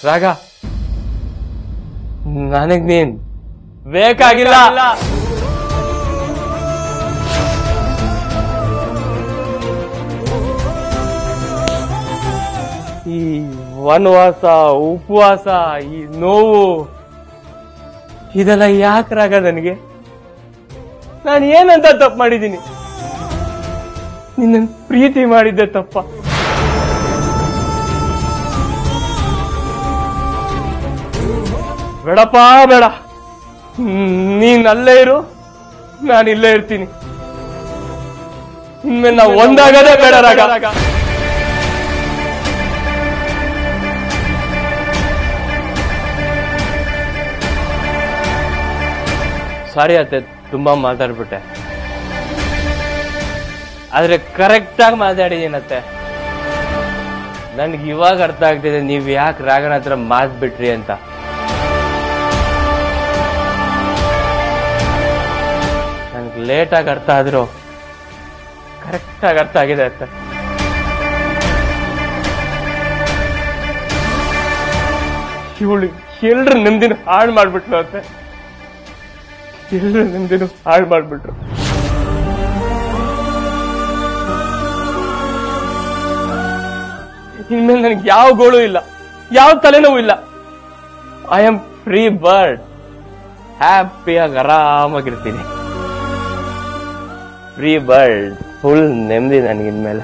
ರಾಗ ನನಗ್ ನೀನ್ ಬೇಕಾಗಿಲ್ಲ ಈ ವನವಾಸ ಉಪವಾಸ ಈ ನೋವು ಇದೆಲ್ಲ ಯಾಕೆ ರಾಗ ನನಗೆ ನಾನು ಏನಂತ ತಪ್ಪು ಮಾಡಿದ್ದೀನಿ ನಿನ್ನ ಪ್ರೀತಿ ಮಾಡಿದ್ದೆ ತಪ್ಪ ಬೇಡಪ್ಪ ಬೇಡ ಹ್ಮ್, ನೀನ್ ಅಲ್ಲೇ ಇರು ನಾನು ಇಲ್ಲೇ ಇರ್ತೀನಿ ಇನ್ಮೇಲೆ ನಾವು ಒಂದಾಗದೇ ಬೇಡ ರಾಗ ಸಾರಿ ಅತ್ತೆ ತುಂಬಾ ಮಾತಾಡ್ಬಿಟ್ಟೆ ಆದ್ರೆ ಕರೆಕ್ಟ್ ಆಗಿ ಮಾತಾಡಿದೀನತ್ತೆ ನನ್ಗೆ ಇವಾಗ ಅರ್ಥ ಆಗ್ತಿದೆ ನೀವ್ ಯಾಕೆ ರಾಗನ ಹತ್ರ ಮಾತ್ ಬಿಟ್ರಿ ಅಂತ ನನ್ಗೆ ಲೇಟ್ ಆಗಿ ಅರ್ಥ ಆದ್ರೂ ಕರೆಕ್ಟ್ ಆಗಿ ಅರ್ಥ ಆಗಿದೆ ಅತ್ತೆ ಇವಳು ಎಲ್ರು ನಿಮ್ದಿನ ಹಾಳು ಮಾಡ್ಬಿಟ್ಲು ಅತ್ತೆ ಎಲ್ರು ನಿಮ್ದಿನ ಹಾಳು ಮಾಡ್ಬಿಟ್ರು ಇನ್ಮೇಲೆ ನನಗೆ ಯಾವ ಗೋಳು ಇಲ್ಲ ಯಾವ ತಲೆನೋವು ಇಲ್ಲ ಐ ಆಮ್ ಫ್ರೀ ಬರ್ಡ್ ಹ್ಯಾಪಿಯಾಗಿ ಆರಾಮಾಗಿರ್ತೀನಿ ಫ್ರೀ ಬರ್ಡ್ ಫುಲ್ ನೆಮ್ಮದಿ ನನಗಿನ್ಮೇಲೆ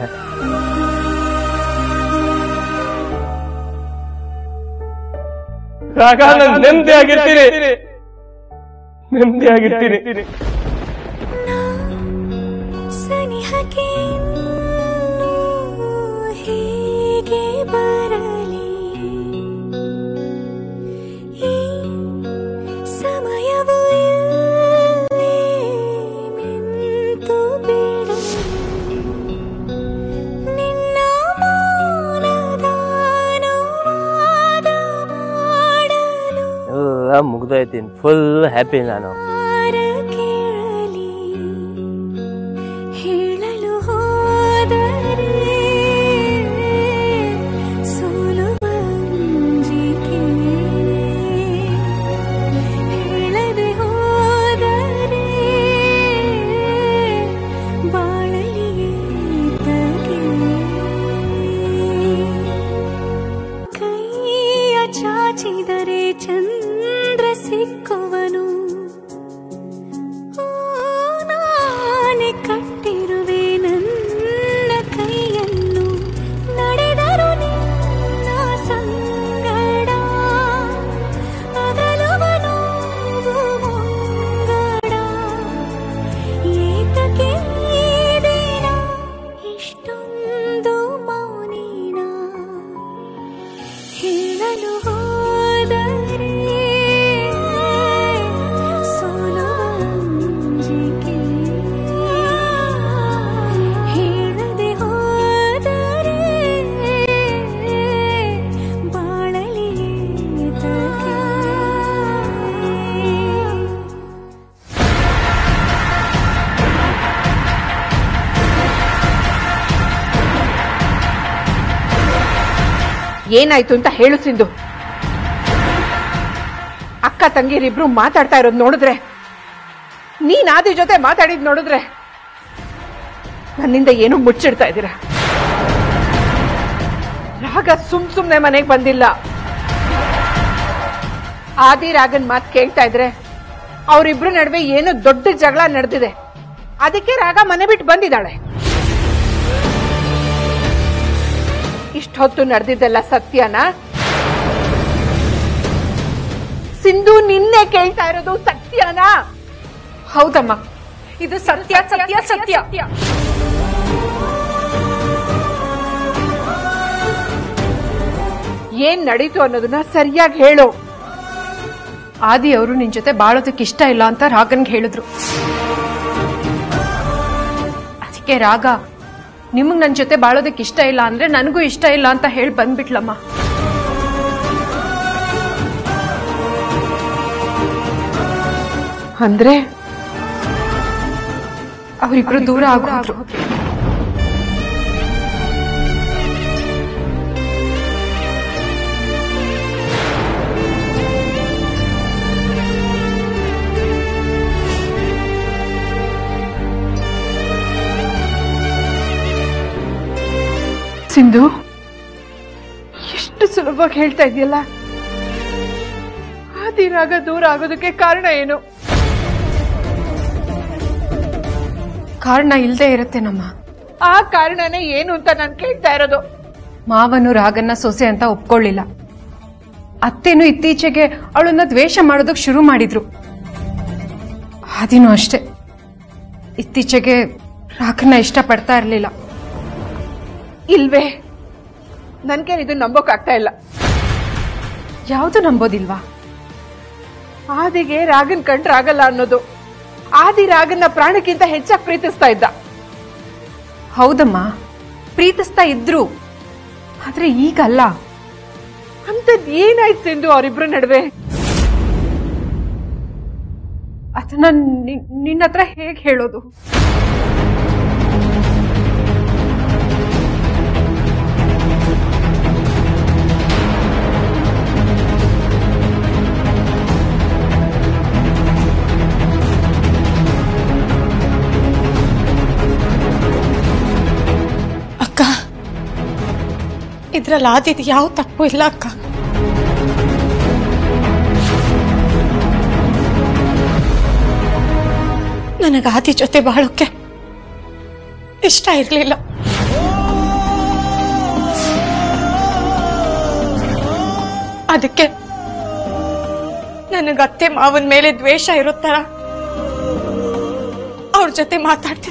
ರಾಗ ನಾನು ನೆಮ್ಮದಿಯಾಗಿರ್ತೀನಿ ನೆಮ್ಮದಿಯಾಗಿರ್ತೀನಿ ಸನಿಹಕ್ಕೆ ಇನ್ನೂ ಹೇಗೆ ಬರಲಿ ಈ ಸಮಯವು ಇಲ್ಲೇ ನಿಂತು ಬಿಡಲಿ ನಿನ್ನ ಮೌನದ ಅನುವಾದ ಮಾಡಲು ಎಲ್ಲ ಮುಗ್ದೋಯ್ತೀನಿ ಫುಲ್ ಹ್ಯಾಪಿ ನಾನು ಯಾರ ಕೇಳಲಿ ಹೇಳಲು ಹೋದರೆ ಸೋಲುವಂಜಿಕೆ ಹೇಳದೆ ಹೋದರೆ ಬಾಳಲಿಗೆ ತಗೆ ಕೈಯ ಚಾಚಿದರೆ ಚಂದ್ರ ಸಿಕ್ಕುವನು ಆ, ನಾನೇ ಕಟ್ಟಿರುವೆ ನನ್ನ ಕೈಯನ್ನು ನಡೆದರು ನಿನ್ನ ಸಂಗಡ ಅಗಲುವನು ಮುಂಗಡ ಏತಕ್ಕೆ ಈ ದಿನ ಇಷ್ಟೊಂದು ಮೌನಿನ ಹೇಳಲು ಹೋದರೆ ಸೋಲುವಂಜಿಕೆ ಹೇಳದೆ ಹೋದರೆ ಬಾಳಲಿ ಏತಕ್ಕೆ ಏನಾಯ್ತು ಅಂತ ಹೇಳು ಸಿಂಧು ಅಕ್ಕ ತಂಗಿರಿಬ್ರು ಮಾತಾಡ್ತಾ ಇರೋದು ನೋಡಿದ್ರೆ ನೀನ್ ಆದಿ ಜೊತೆ ಮಾತಾಡಿದ್ ನೋಡಿದ್ರೆ ನನ್ನಿಂದ ಏನೋ ಮುಚ್ಚಿಡ್ತಾ ಇದ್ದೀರಾ ರಾಗ ಸುಮ್ ಸುಮ್ನೆ ಮನೆಗೆ ಬಂದಿಲ್ಲ ಆದಿ ರಾಗನ್ ಮಾತ್ ಕೇಳ್ತಾ ಇದ್ರೆ ಅವರಿಬ್ರು ನಡುವೆ ಏನೋ ದೊಡ್ಡ ಜಗಳ ನಡೆದಿದೆ ಅದಕ್ಕೆ ರಾಗ ಮನೆ ಬಿಟ್ಟು ಬಂದಿದ್ದಾಳೆ ಇಷ್ಟೊತ್ತು ನಡೆದಿದ್ದೆಲ್ಲ ಸತ್ಯನಾ ಸಿಂಧು ನಿನ್ನೆ ಕೇಳ್ತಾ ಇರೋದು ಸತ್ಯನಾ ಹೌದಮ್ಮ ಇದು ಸತ್ಯ ಸತ್ಯ ಸತ್ಯ ಏನ್ ನಡೀತು ಅನ್ನೋದನ್ನ ಸರಿಯಾಗಿ ಹೇಳು ಆದಿ ಅವರು ನಿನ್ ಜೊತೆ ಬಾಳೋದಕ್ಕೆ ಇಷ್ಟ ಇಲ್ಲ ಅಂತ ರಾಗನ್ಗೆ ಹೇಳಿದ್ರು ಅದಕ್ಕೆ ರಾಗ ನಿಮಗ್ ನನ್ ಜೊತೆ ಬಾಳೋದಕ್ಕೆ ಇಷ್ಟ ಇಲ್ಲ ಅಂದ್ರೆ ನನಗೂ ಇಷ್ಟ ಇಲ್ಲ ಅಂತ ಹೇಳಿ ಬಂದ್ಬಿಟ್ಲಮ್ಮ ಅಂದ್ರೆ ಅವರಿಬ್ರು ದೂರ ಆಗೋದ್ರು ಸಿಂಧು ಎಷ್ಟು ಸುಲಭವಾಗಿ ಹೇಳ್ತಾ ಇದೆಯಲ್ಲ ಆದಿರಾಗ ದೂರ ಆಗೋದಕ್ಕೆ ಕಾರಣ ಏನು ಕಾರಣ ಇಲ್ದೇ ಇರುತ್ತೆ ನಮ್ಮ ಆ ಕಾರಣನೇ ಏನು ಅಂತ ನಾನು ಕೇಳ್ತಾ ಇರೋದು ಮಾವನು ರಾಗನ್ನ ಸೊಸೆ ಅಂತ ಒಪ್ಕೊಳ್ಳಿಲ್ಲ ಅತ್ತೇನು ಇತ್ತೀಚೆಗೆ ಅವಳನ್ನ ದ್ವೇಷ ಮಾಡೋದಕ್ಕೆ ಶುರು ಮಾಡಿದ್ರು ಆದಿನೂ ಅಷ್ಟೇ ಇತ್ತೀಚೆಗೆ ರಾಗನ್ನ ಇಷ್ಟಪಡ್ತಾ ಇರಲಿಲ್ಲ ಇಲ್ವೇ ನನ್ಗೆ ಇದು ನಂಬೋಕಾಗ್ತಾ ಇಲ್ಲ ಯಾವುದು ನಂಬೋದಿಲ್ವಾ ಆದಿಗೆ ರಾಗನ್ ಕಂಡ್ರಾಗಲ್ಲ ಅನ್ನೋದು ಆದಿ ರಾಗನ್ನ ಪ್ರಾಣಕ್ಕಿಂತ ಹೆಚ್ಚಾಗಿ ಪ್ರೀತಿಸ್ತಾ ಇದ್ದ ಹೌದಮ್ಮ ಪ್ರೀತಿಸ್ತಾ ಇದ್ರು ಆದ್ರೆ ಈಗಲ್ಲ ಅಂತದ್ ಏನಾಯ್ತು ಸಿಂಧು ಅವರಿಬ್ರ ನಡುವೆ ಅದನ್ನ ನಿನ್ನ ಹತ್ರ ಹೇಗೆ ಹೇಳೋದು ಅಕ್ಕ ಇದ್ರಲ್ಲಿ ಆದಿದ್ ಯಾವ ತಪ್ಪು ಇಲ್ಲ ಅಕ್ಕ ನನಗೆ ಆದಿ ಜೊತೆ ಬಾಳೋಕೆ ಇಷ್ಟ ಇರಲಿಲ್ಲ ಅದಕ್ಕೆ ನನಗೆ ಅತ್ತೆ ಮಾವನ ಮೇಲೆ ದ್ವೇಷ ಇರುತ್ತಾರ ಅವ್ರ ಜೊತೆ ಮಾತಾಡ್ತೆ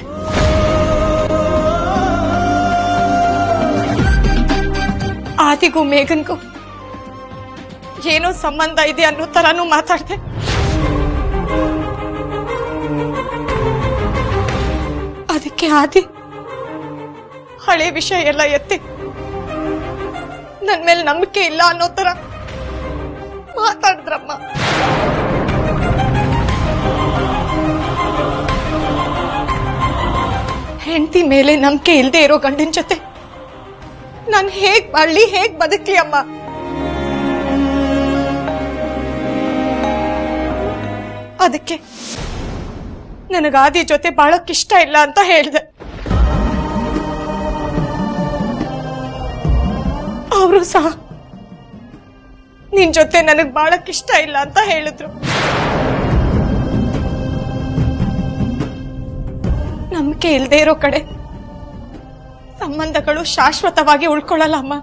ಆದಿಗೂ ಮೇಘನ್ಗೂ ಏನೋ ಸಂಬಂಧ ಇದೆ ಅನ್ನೋ ತರಾನು ಮಾತಾಡ್ದೆ ಅದಕ್ಕೆ ಆದಿ ಹಳೆ ವಿಷಯ ಎಲ್ಲ ಎತ್ತಿ ನನ್ ಮೇಲೆ ನಂಬಿಕೆ ಇಲ್ಲ ಅನ್ನೋ ತರ ಮಾತಾಡಿದ್ರಮ್ಮ ಹೆಂಡತಿ ಮೇಲೆ ನಂಬಿಕೆ ಇಲ್ಲದೆ ಇರೋ ಗಂಡನ ಜೊತೆ ನಾನು ಹೇಗ್ ಬಾಳ್ಲಿ ಹೇಗ್ ಬದುಕ್ಲಿ ಅಮ್ಮ ಅದಕ್ಕೆ ನನಗ ಆದಿ ಜೊತೆ ಬಾಳಕ್ ಇಷ್ಟ ಇಲ್ಲ ಅಂತ ಹೇಳ್ದೆ ಅವರು ಸಹ ನಿನ್ ಜೊತೆ ನನಗ್ ಬಾಳಕ್ ಇಷ್ಟ ಇಲ್ಲ ಅಂತ ಹೇಳಿದ್ರು ನಂಬಿಕೆ ಇಲ್ದೇ ಇರೋ ಕಡೆ ಸಂಬಂಧಗಳು ಶಾಶ್ವತವಾಗಿ ಉಳ್ಕೊಳ್ಳಲ್ಲ ಅಮ್ಮ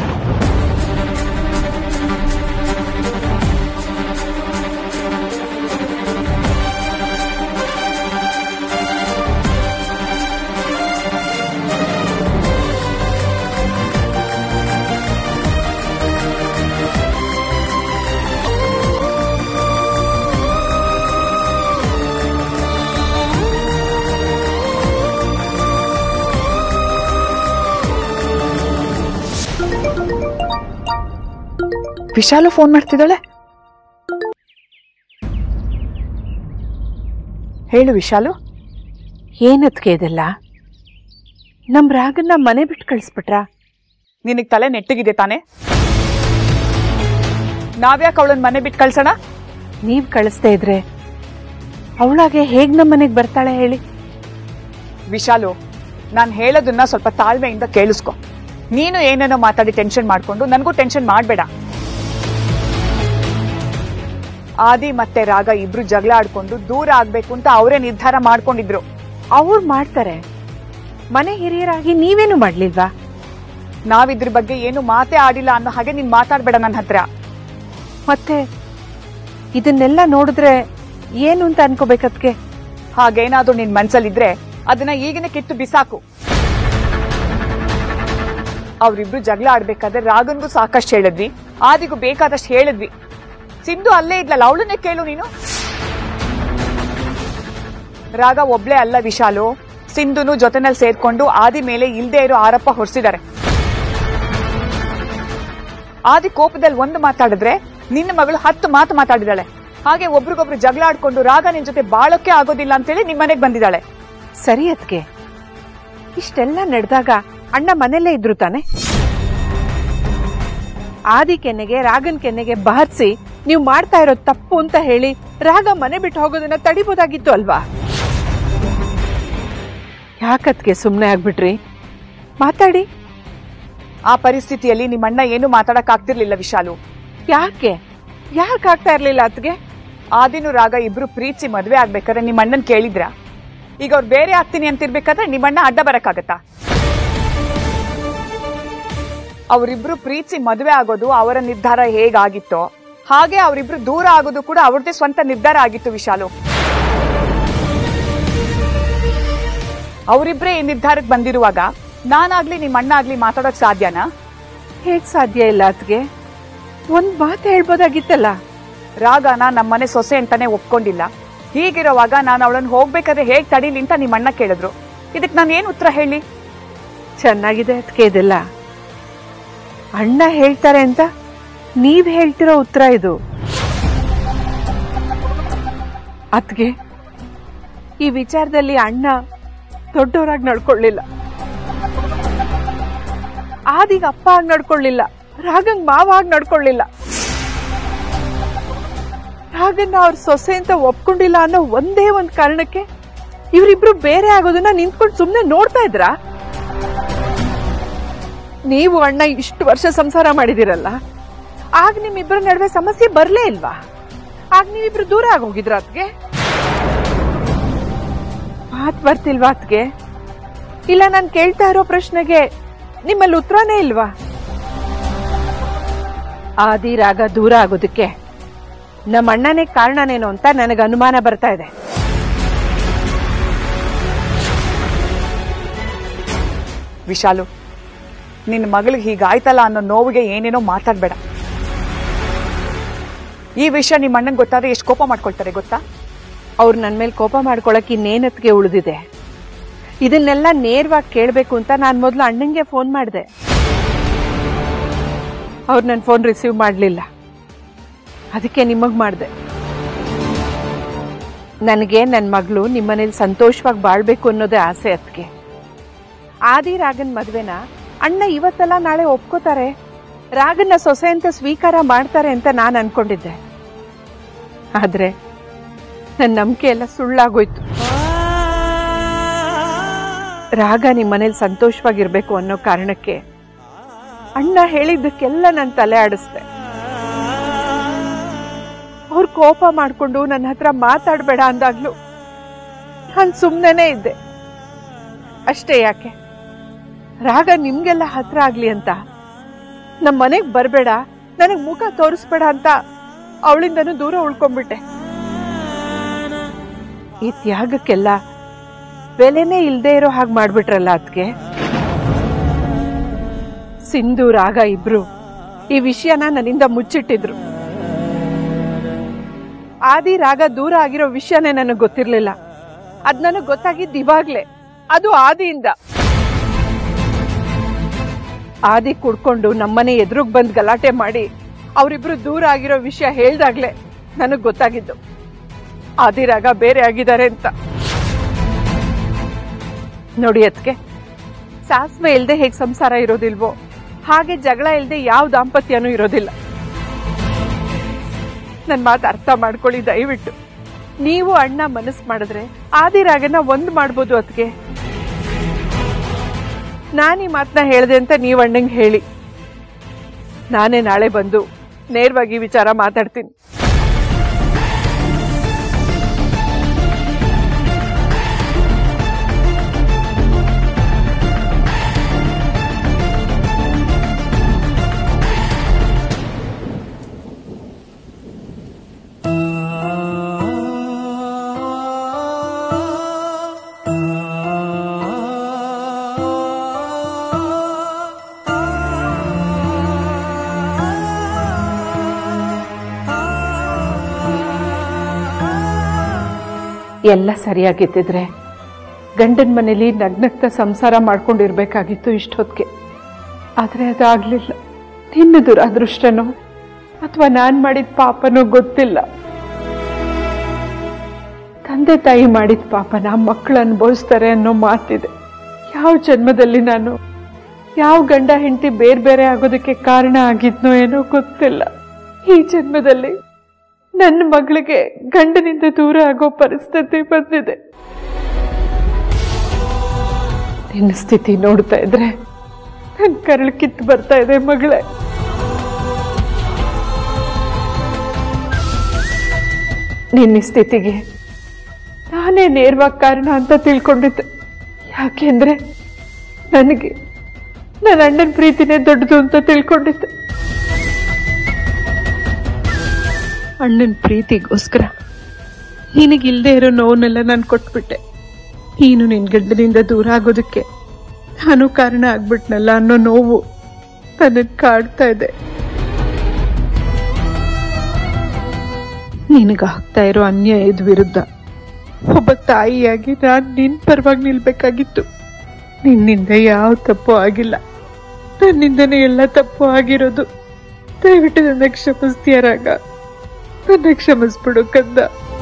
ವಿಶಾಲು ಫೋನ್ ಮಾಡ್ತಿದ್ದಾಳೆ ಹೇಳು ವಿಶಾಲು ಏನತ್ಗೆ ಇದೆಲ್ಲ ನಮ್ ರಾಗನ್ನ ಮನೆ ಬಿಟ್ಟು ಕಳಿಸ್ಬಿಟ್ರ ನಿನಗ್ ತಲೆ ನೆಟ್ಟಗಿದೆ ತಾನೆ ನಾವ್ಯಾಕೆ ಅವಳನ್ನ ಮನೆ ಬಿಟ್ಟು ಕಳ್ಸೋಣ ನೀವ್ ಕಳಿಸ್ತಾ ಇದ್ರೆ ಅವಳಾಗೆ ಹೇಗ್ ನಮ್ಮ ಮನೆಗ್ ಬರ್ತಾಳೆ ಹೇಳಿ ವಿಶಾಲು ನಾನು ಹೇಳೋದನ್ನ ಸ್ವಲ್ಪ ತಾಳ್ಮೆಯಿಂದ ಕೇಳಿಸ್ಕೊ ನೀನು ಏನೇನೋ ಮಾತಾಡಿ ಟೆನ್ಷನ್ ಮಾಡ್ಕೊಂಡು ನನಗೂ ಟೆನ್ಷನ್ ಮಾಡಬೇಡ ಆದಿ ಮತ್ತೆ ರಾಗ ಇಬ್ರು ಜಗಳ ಆಡ್ಕೊಂಡು ದೂರ ಆಗ್ಬೇಕು ಅಂತ ಅವರೇ ನಿರ್ಧಾರ ಮಾಡ್ಕೊಂಡಿದ್ರು ಅವ್ರು ಮಾಡ್ತಾರೆ ಮನೆ ಹಿರಿಯರಾಗಿ ನೀವೇನು ಮಾಡ್ಲಿಲ್ವಾ ನಾವಿದ್ರ ಬಗ್ಗೆ ಏನು ಮಾತೇ ಆಡಿಲ್ಲ ಅನ್ನೋ ಹಾಗೆ ನೀನ್ ಮಾತಾಡ್ಬೇಡ ನನ್ನ ಹತ್ರ ಮತ್ತೆ ಇದನ್ನೆಲ್ಲ ನೋಡಿದ್ರೆ ಏನು ಅಂತ ಅನ್ಕೋಬೇಕದ್ಕೆ ಹಾಗೇನಾದ್ರೂ ನಿನ್ ಮನ್ಸಲ್ಲಿದ್ರೆ ಅದನ್ನ ಈಗಿನ ಕಿತ್ತು ಬಿಸಾಕು ಅವ್ರಿಬ್ರು ಜಗಳ ಆಡ್ಬೇಕಾದ್ರೆ ರಾಗನ್ಗೂ ಸಾಕಷ್ಟು ಹೇಳಿದ್ವಿ ಆದಿಗೂ ಬೇಕಾದಷ್ಟು ಹೇಳಿದ್ವಿ ಸಿಂಧು ಅಲ್ಲೇ ಇದ್ಲಲ್ಲ ಅವಳನ್ನೇ ಕೇಳು ನೀನು ರಾಗ ಒಬ್ಳೆ ಅಲ್ಲ ವಿಶಾಲು ಸಿಂಧುನು ಜೊತೆನಲ್ಲಿ ಸೇರ್ಕೊಂಡು ಆದಿ ಮೇಲೆ ಇಲ್ದೇ ಇರೋ ಆರೋಪ ಹೊರಿಸಿದ್ದಾರೆ ಆದಿ ಕೋಪದಲ್ಲಿ ಒಂದು ಮಾತಾಡಿದ್ರೆ ನಿನ್ನ ಮಗಳು ಹತ್ತು ಮಾತು ಮಾತಾಡಿದಾಳೆ ಹಾಗೆ ಒಬ್ರಿಗೊಬ್ರು ಜಗಳ ಆಡ್ಕೊಂಡು ರಾಗ ನಿನ್ ಜೊತೆ ಬಾಳೋಕೆ ಆಗೋದಿಲ್ಲ ಅಂತೇಳಿ ನಿಮ್ ಮನೆಗ್ ಬಂದಿದ್ದಾಳೆ ಸರಿ ಅದ್ಕೆ ಇಷ್ಟೆಲ್ಲ ನಡೆದಾಗ ಅಣ್ಣ ಮನೆಯಲ್ಲೇ ಇದ್ರು ತಾನೆ ಆದಿ ಕೆನ್ನೆಗೆ ರಾಗನ್ ಕೆನ್ನೆಗೆ ಬಹರ್ಸಿ ನೀವು ಮಾಡ್ತಾ ಇರೋದು ತಪ್ಪು ಅಂತ ಹೇಳಿ ರಾಗ ಮನೆ ಬಿಟ್ಟು ಹೋಗೋದನ್ನ ತಡಿಬೋದಾಗಿತ್ತು ಅಲ್ವಾ ಯಾಕದ್ಕೆ ಸುಮ್ಮನೆ ಆಗ್ಬಿಟ್ರಿ ಮಾತಾಡಿ ಆ ಪರಿಸ್ಥಿತಿಯಲ್ಲಿ ನಿಮ್ಮಣ್ಣ ಏನು ಮಾತಾಡಕ್ ಆಗ್ತಿರ್ಲಿಲ್ಲ ವಿಶಾಲು ಯಾಕೆ ಯಾಕೆ ಆಗ್ತಾ ಇರ್ಲಿಲ್ಲ ಅತ್ಗೆ ಆದಿನು ರಾಗ ಇಬ್ರು ಪ್ರೀತಿ ಮದ್ವೆ ಆಗ್ಬೇಕಾದ್ರೆ ನಿಮ್ಮ ಅಣ್ಣನ್ ಕೇಳಿದ್ರ ಈಗ ಅವ್ರು ಬೇರೆ ಆಗ್ತೀನಿ ಅಂತಿರ್ಬೇಕಾದ್ರೆ ನಿಮ್ಮಣ್ಣ ಅಡ್ಡ ಬರಕ್ಕಾಗತ್ತಾ ಅವರಿಬ್ರು ಪ್ರೀತಿ ಮದ್ವೆ ಆಗೋದು ಅವರ ನಿರ್ಧಾರ ಹೇಗಾಗಿತ್ತೋ ಹಾಗೆ ಅವರಿಬ್ರು ದೂರ ಆಗೋದು ಕೂಡ ಅವ್ರದ್ದೇ ಸ್ವಂತ ನಿರ್ಧಾರ ಆಗಿತ್ತು ವಿಶಾಲು ಅವರಿಬ್ರೇ ಈ ನಿರ್ಧಾರಕ್ಕೆ ಬಂದಿರುವಾಗ ನಾನಾಗ್ಲಿ ನಿಮ್ಮ ಅಣ್ಣ ಆಗ್ಲಿ ಮಾತಾಡೋಕ್ ಸಾಧ್ಯನಾ ಹೇಗ್ ಸಾಧ್ಯ ಇಲ್ಲ ಅತ್ಗೆ ಒಂದ್ ಮಾತು ಹೇಳ್ಬೋದಾಗಿತ್ತಲ್ಲ ರಾಗನ ನಮ್ಮನೆ ಸೊಸೆ ಅಂತಾನೆ ಒಪ್ಕೊಂಡಿಲ್ಲ ಹೀಗಿರುವಾಗ ನಾನು ಅವಳನ್ನ ಹೋಗ್ಬೇಕಾದ್ರೆ ಹೇಗ್ ತಡೀಲಿ ಅಂತ ನಿಮ್ಮ ಅಣ್ಣ ಕೇಳಿದ್ರು ಇದಕ್ ನಾನು ಏನ್ ಉತ್ತರ ಹೇಳಿ ಚೆನ್ನಾಗಿದೆ ಅದಕ್ಕೆ ಇದೆಲ್ಲ ಅಣ್ಣ ಹೇಳ್ತಾರೆ ಅಂತ ನೀವ್ ಹೇಳ್ತಿರೋ ಉತ್ತರ ಇದು ಅತ್ಗೆ ಈ ವಿಚಾರದಲ್ಲಿ ಅಣ್ಣ ದೊಡ್ಡವರಾಗಿ ನಡ್ಕೊಳ್ಳಿಲ್ಲ ಆದಿಗ ಅಪ್ಪ ಆಗಿ ನಡ್ಕೊಳ್ಳಿಲ್ಲ ರಾಗಂಗ್ ಮಾವ ಆಗಿ ನಡ್ಕೊಳ್ಳಿಲ್ಲ ರಾಗನ್ನ ಅವ್ರ ಸೊಸೆ ಅಂತ ಒಪ್ಕೊಂಡಿಲ್ಲ ಅನ್ನೋ ಒಂದೇ ಒಂದ್ ಕಾರಣಕ್ಕೆ ಇವರಿಬ್ರು ಬೇರೆ ಆಗೋದನ್ನ ನಿಂತ್ಕೊಂಡು ಸುಮ್ನೆ ನೋಡ್ತಾ ಇದ್ರಾ ನೀವು ಅಣ್ಣ ಇಷ್ಟು ವರ್ಷ ಸಂಸಾರ ಮಾಡಿದಿರಲ್ಲ ಆಗ ನಿಮ್ಮಿಬ್ಬರ ನಡುವೆ ಸಮಸ್ಯೆ ಬರ್ಲೇ ಇಲ್ವಾ ಆಗ ನೀವಿಬ್ರು ದೂರ ಆಗೋಗಿದ್ರ ಅತ್ಗೆ ಮಾತ್ ಬರ್ತಿಲ್ವಾ ಅತ್ಗೆ ಇಲ್ಲ ನಾನ್ ಕೇಳ್ತಾ ಇರೋ ಪ್ರಶ್ನೆಗೆ ನಿಮ್ಮಲ್ಲಿ ಉತ್ತರನೇ ಇಲ್ವಾ ಆದಿ ರಾಗ ದೂರ ಆಗೋದಕ್ಕೆ ನಮ್ಮ ಅಣ್ಣನೇ ಕಾರಣನೇನು ಅಂತ ನನಗೆ ಅನುಮಾನ ಬರ್ತಾ ಇದೆ ವಿಶಾಲು ನಿನ್ನ ಮಗಳಿಗೆ ಹೀಗಾಯ್ತಲ್ಲ ಅನ್ನೋ ನೋವಿಗೆ ಏನೇನೋ ಮಾತಾಡ್ಬೇಡ ಈ ವಿಷಯ ನಿಮ್ಮ ಅಣ್ಣನ್ ಗೊತ್ತಾದ್ರೆ ಎಷ್ಟು ಕೋಪ ಮಾಡ್ಕೊಳ್ತಾರೆ ಗೊತ್ತಾ ಅವ್ರು ನನ್ನ ಮೇಲೆ ಕೋಪ ಮಾಡ್ಕೊಳಕ್ ಇನ್ನೇನತ್ಗೆ ಉಳಿದಿದೆ ಇದನ್ನೆಲ್ಲ ನೇರವಾಗಿ ಕೇಳಬೇಕು ಅಂತ ನಾನು ಮೊದಲು ಅಣ್ಣಂಗೆ ಫೋನ್ ಮಾಡಿದೆ ಅವ್ರು ನನ್ನ ಫೋನ್ ರಿಸೀವ್ ಮಾಡಲಿಲ್ಲ ಅದಕ್ಕೆ ನಿಮಗ್ ಮಾಡಿದೆ ನನಗೆ ನನ್ನ ಮಗಳು ನಿಮ್ಮನೇಲಿ ಸಂತೋಷವಾಗಿ ಬಾಳ್ಬೇಕು ಅನ್ನೋದೇ ಆಸೆ ಅದಕ್ಕೆ ಆದಿ ರಾಗನ್ ಮದ್ವೆನ ಅಣ್ಣ ಇವತ್ತಲ್ಲ ನಾಳೆ ಒಪ್ಕೋತಾರೆ ರಾಗನ್ನ ಸೊಸೆ ಅಂತ ಸ್ವೀಕಾರ ಮಾಡ್ತಾರೆ ಅಂತ ನಾನು ಅನ್ಕೊಂಡಿದ್ದೆ ಆದ್ರೆ ನನ್ನ ನಂಬಿಕೆ ಎಲ್ಲ ಸುಳ್ಳಾಗೋಯ್ತು ರಾಗ ನಿಮ್ಮ ಮನೇಲಿ ಸಂತೋಷವಾಗಿರ್ಬೇಕು ಅನ್ನೋ ಕಾರಣಕ್ಕೆ ಅಣ್ಣ ಹೇಳಿದ್ದಕ್ಕೆಲ್ಲ ನನ್ನ ತಲೆ ಆಡಿಸ್ದೆ ಅವ್ರು ಕೋಪ ಮಾಡ್ಕೊಂಡು ನನ್ನ ಹತ್ರ ಮಾತಾಡ್ಬೇಡ ಅಂದಾಗ್ಲು ನಾನು ಸುಮ್ಮನೆ ಇದ್ದೆ ಅಷ್ಟೇ ಯಾಕೆ ರಾಗ ನಿಮ್ಗೆಲ್ಲ ಹತ್ರ ಆಗ್ಲಿ ಅಂತ ನಮ್ಮ ಮನೆಗ್ ಬರ್ಬೇಡ ನನಗ್ ಮುಖ ತೋರಿಸ್ಬೇಡ ಅಂತ ಅವಳಿಂದನೂ ದೂರ ಉಳ್ಕೊಂಡ್ಬಿಟ್ಟೆ ಈ ತ್ಯಾಗಕ್ಕೆಲ್ಲ ಬೆಲೆನೇ ಇಲ್ದೇ ಇರೋ ಹಾಗೆ ಮಾಡ್ಬಿಟ್ರಲ್ಲ ಅದ್ಕೆ ಸಿಂಧು ರಾಗ ಇಬ್ರು ಈ ವಿಷಯನ ನನ್ನಿಂದ ಮುಚ್ಚಿಟ್ಟಿದ್ರು ಆದಿ ರಾಗ ದೂರ ಆಗಿರೋ ವಿಷಯನೇ ನನಗೆ ಗೊತ್ತಿರ್ಲಿಲ್ಲ ಅದ್ ನನಗ್ ಗೊತ್ತಾಗಿದ್ದು ಇವಾಗ್ಲೇ ಅದು ಆದಿಯಿಂದ ಆದಿ ಕುಡ್ಕೊಂಡು ನಮ್ಮನೆ ಎದುರುಗ್ ಬಂದ್ ಗಲಾಟೆ ಮಾಡಿ ಅವರಿಬ್ರು ದೂರ ಆಗಿರೋ ವಿಷಯ ಹೇಳ್ದಾಗ್ಲೇ ನನಗ್ ಗೊತ್ತಾಗಿದ್ದು ಆದಿರಾಗ ಬೇರೆ ಆಗಿದ್ದಾರೆ ಅಂತ ನೋಡಿ ಅದಕ್ಕೆ ಸಾಸ್ವೆ ಇಲ್ದೆ ಹೇಗ್ ಸಂಸಾರ ಇರೋದಿಲ್ವೋ ಹಾಗೆ ಜಗಳ ಇಲ್ದೆ ಯಾವ ದಾಂಪತ್ಯನೂ ಇರೋದಿಲ್ಲ ನನ್ ಮಾತು ಅರ್ಥ ಮಾಡ್ಕೊಳ್ಳಿ ದಯವಿಟ್ಟು ನೀವು ಅಣ್ಣ ಮನಸ್ಸು ಮಾಡಿದ್ರೆ ಆದಿರಾಗನ ಒಂದ್ ಮಾಡ್ಬೋದು ಅದಕ್ಕೆ ನಾನು ಈ ಮಾತನ್ನ ಹೇಳ್ದೆ ಅಂತ ನೀವು ಅಣ್ಣಂಗೆ ಹೇಳಿ ನಾನೇ ನಾಳೆ ಬಂದು ನೇರವಾಗಿ ಈ ವಿಚಾರ ಮಾತಾಡ್ತೀನಿ ಎಲ್ಲ ಸರಿಯಾಗಿದ್ದಿದ್ರೆ ಗಂಡನ ಮನೇಲಿ ನಗ್ನಗ್ತ ಸಂಸಾರ ಮಾಡ್ಕೊಂಡಿರ್ಬೇಕಾಗಿತ್ತು ಇಷ್ಟೊತ್ತಿಗೆ ಆದ್ರೆ ಅದಾಗ್ಲಿಲ್ಲ ನಿನ್ನ ದುರಾದೃಷ್ಟನೋ ಅಥವಾ ನಾನ್ ಮಾಡಿದ ಪಾಪನೋ ಗೊತ್ತಿಲ್ಲ ತಂದೆ ತಾಯಿ ಮಾಡಿದ ಪಾಪನ ಮಕ್ಕಳು ಅನುಭವಿಸ್ತಾರೆ ಅನ್ನೋ ಮಾತಿದೆ ಯಾವ ಜನ್ಮದಲ್ಲಿ ನಾನು ಯಾವ ಗಂಡ ಹೆಂಡತಿ ಬೇರೆ ಬೇರೆ ಆಗೋದಕ್ಕೆ ಕಾರಣ ಆಗಿದ್ನೋ ಏನೋ ಗೊತ್ತಿಲ್ಲ ಈ ಜನ್ಮದಲ್ಲಿ ನನ್ನ ಮಗಳಿಗೆ ಗಂಡನಿಂದ ದೂರ ಆಗೋ ಪರಿಸ್ಥಿತಿ ಬಂದಿದೆ ನಿನ್ನ ಸ್ಥಿತಿ ನೋಡ್ತಾ ಇದ್ರೆ ನನ್ ಕರಳು ಕಿತ್ತು ಬರ್ತಾ ಇದೆ ಮಗಳೇ ನಿನ್ನ ಸ್ಥಿತಿಗೆ ನಾನೇ ನೇರವಾಗಿ ಕಾರಣ ಅಂತ ತಿಳ್ಕೊಂಡಿದ್ದೆ ಯಾಕೆಂದ್ರೆ ನನಗೆ ನನ್ನ ಅಣ್ಣನ ಪ್ರೀತಿನೇ ದೊಡ್ಡದು ಅಂತ ತಿಳ್ಕೊಂಡಿದ್ದೆ ಅಣ್ಣನ ಪ್ರೀತಿಗೋಸ್ಕರ ನಿನಗಿಲ್ದೇ ಇರೋ ನೋವನ್ನೆಲ್ಲ ನಾನು ಕೊಟ್ಬಿಟ್ಟೆ ನೀನು ನಿನ್ ಗಂಡನಿಂದ ದೂರ ಆಗೋದಕ್ಕೆ ನಾನು ಕಾರಣ ಆಗ್ಬಿಟ್ನಲ್ಲ ಅನ್ನೋ ನೋವು ನನಗೆ ಕಾಡ್ತಾ ಇದೆ ನಿನಗಾಗ್ತಾ ಇರೋ ಅನ್ಯಾಯದ ವಿರುದ್ಧ ಒಬ್ಬ ತಾಯಿಯಾಗಿ ನಾನ್ ನಿನ್ ಪರವಾಗಿ ನಿಲ್ಬೇಕಾಗಿತ್ತು ನಿನ್ನಿಂದ ಯಾವ ತಪ್ಪು ಆಗಿಲ್ಲ ನನ್ನಿಂದನೇ ಎಲ್ಲ ತಪ್ಪು ಆಗಿರೋದು ದಯವಿಟ್ಟು ನನ್ನ ಕ್ಷಮಿಸ್ತೀಯ ರಾಗ ನನ್ನ ಕ್ಷಮಿಸ್ಬಿಡು ಕಂದ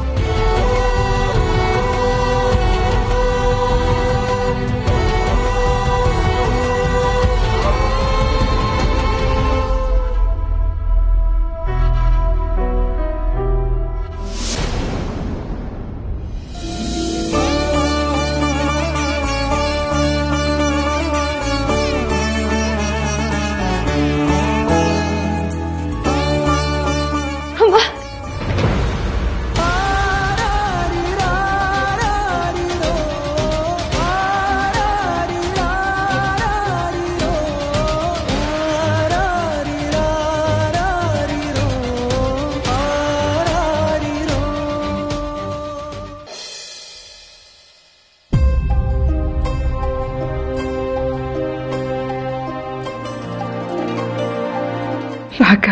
ರಾಗ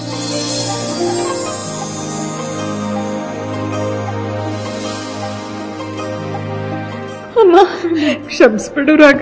ಅಮ್ಮ ಕ್ಷಮಿಸ್ಬಿಡು ರಾಗ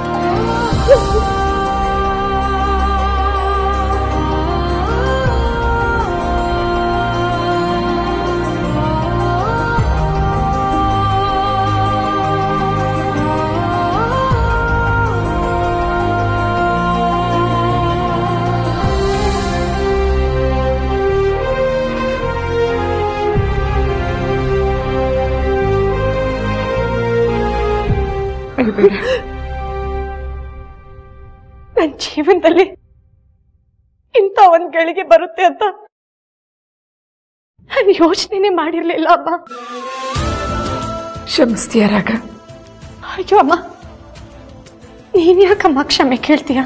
ನನ್ನ ಜೀವನದಲ್ಲಿ ಇಂಥ ಒಂದ್ ಗಳಿಗೆ ಬರುತ್ತೆ ಅಂತ ನಾನು ಯೋಚನೆನೇ ಮಾಡಿರ್ಲಿಲ್ಲ ಅಮ್ಮ ಕ್ಷಮಿಸ್ತೀಯ ರಾಗ ಅಯ್ಯೋ ಅಮ್ಮ ನೀನ್ ಯಾಕಮ್ಮ ಕ್ಷಮೆ ಕೇಳ್ತೀಯ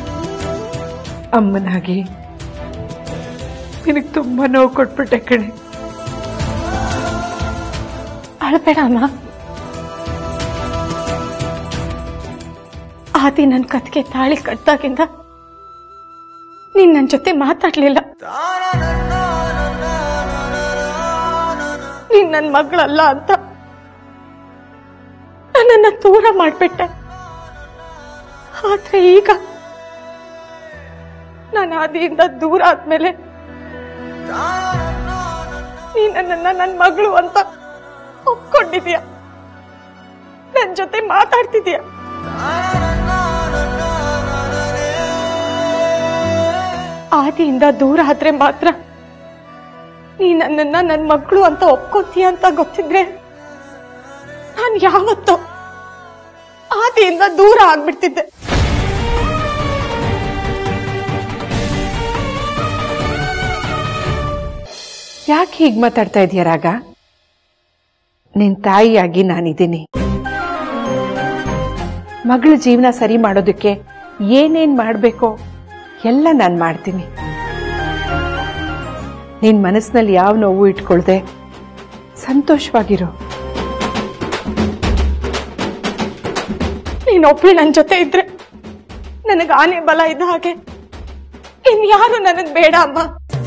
ಅಮ್ಮನಾಗಿ ನಿನಗೆ ತುಂಬಾ ನೋವು ಕೊಟ್ಬಿಟ್ಟೆ ಕಣೆ ಅಳ್ಬೇಡ ಅಮ್ಮ ಆದಿ ನನ್ ಕತ್ಗೆ ತಾಳಿ ಕಟ್ದಾಗಿಂದ ನೀನ್ ನನ್ ಜೊತೆ ಮಾತಾಡ್ಲಿಲ್ಲ ನೀನ್ ನನ್ ಮಗಳಲ್ಲ ಅಂತ ನನ್ನನ್ನ ದೂರ ಮಾಡ್ಬಿಟ್ಟೆ ಆದ್ರೆ ಈಗ ನಾನು ಆದಿಯಿಂದ ದೂರ ಆದ್ಮೇಲೆ ನೀ ನನ್ನನ್ನ ನನ್ ಮಗಳು ಅಂತ ಒಪ್ಕೊಂಡಿದ್ಯಾ ನನ್ ಜೊತೆ ಮಾತಾಡ್ತಿದ್ಯಾ ಆದಿಯಿಂದ ದೂರ ಆದ್ರೆ ಮಾತ್ರ ನೀ ನನ್ನನ್ನ ನನ್ ಮಗಳು ಅಂತ ಒಪ್ಕೋತೀಯ ಅಂತ ಗೊತ್ತಿದ್ರೆ ನಾನ್ ಯಾವತ್ತೋ ಆದಿಯಿಂದ ದೂರ ಆಗ್ಬಿಡ್ತಿದ್ದೆ ಯಾಕೆ ಹೀಗ್ ಮಾತಾಡ್ತಾ ಇದೀಯ ರಾಗ ನಿನ್ ತಾಯಿಯಾಗಿ ನಾನಿದ್ದೀನಿ ಮಗಳ ಜೀವನ ಸರಿ ಮಾಡೋದಕ್ಕೆ ಏನೇನ್ ಮಾಡ್ಬೇಕೋ ಎಲ್ಲ ನಾನ್ ಮಾಡ್ತೀನಿ ನಿನ್ ಮನಸ್ಸಿನಲ್ಲಿ ಯಾವ ನೋವು ಇಟ್ಕೊಳ್ದೆ ಸಂತೋಷವಾಗಿರೋ ನೀನೊಬ್ಳು ನನ್ ಜೊತೆ ಇದ್ರೆ ನನಗ ಆನೆ ಬಲ ಇದ್ದ ಹಾಗೆ ಇನ್ಯಾರು ನನಗ್ ಬೇಡ ಅಮ್ಮ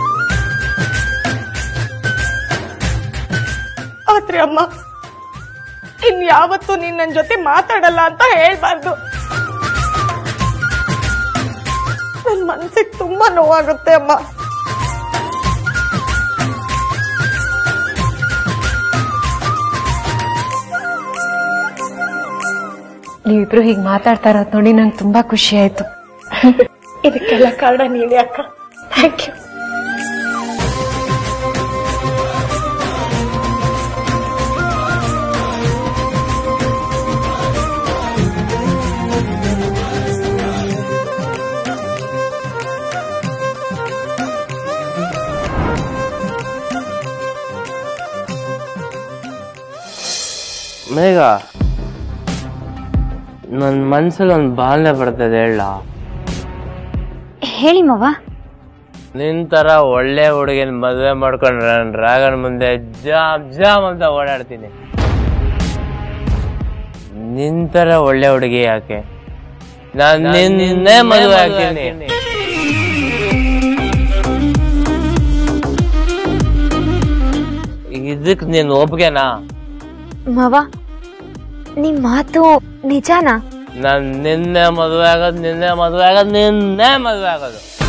ಆದ್ರೆ ಅಮ್ಮ ಇನ್ಯಾವತ್ತೂ ನೀನ್ ನನ್ ಜೊತೆ ಮಾತಾಡಲ್ಲ ಅಂತ ಹೇಳ್ಬಾರ್ದು ನನ್ ಮನ್ಸಿಗೆ ತುಂಬಾ ನೋವಾಗುತ್ತೆ ಅಮ್ಮ ನೀವಿಬ್ರು ಹೀಗೆ ಮಾತಾಡ್ತಾ ಇರೋದು ನೋಡಿ ನಂಗೆ ತುಂಬಾ ಖುಷಿ ಆಯ್ತು ಇದಕ್ಕೆಲ್ಲ ಕಾರಣ ನೀವೇ ಅಕ್ಕ ಥ್ಯಾಂಕ್ ಯು ಮೇಘ ನನ್ನ ಮನ್ಸಲ್ಲಿ ಒಂದು ಭಾವನೆ ಬರ್ತದೆ ಹೇಳ ಹೇಳಿ ಮವ ನಿನ್ ತರ ಒಳ್ಳೆ ಹುಡುಗಿನ ಮದುವೆ ಮಾಡ್ಕೊಂಡ್ರೆ ನಾನು ರಾಗನ್ ಮುಂದೆ ಜಾಮ್ ಜಾಮ್ ಅಂತ ಓಡಾಡ್ತೀನಿ ನಿನ್ ತರ ಒಳ್ಳೆ ಹುಡುಗಿ ಯಾಕೆ ನಾನ್ ನಿನ್ನೆ ಮದುವೆ ಆಗ್ತೀನಿ ಇದಕ್ ನೀನ್ ಒಪ್ಗೆನಾ ಮವ ನಿಮ್ ಮಾತು ನಿಜಾನಾ ನಾನ್ ನಿನ್ನೆ ಮದುವೆ ಆಗೋದು ನಿನ್ನೆ ಮದುವೆ ಆಗೋದು ನಿನ್ನೆ ಮದುವೆ ಆಗೋದು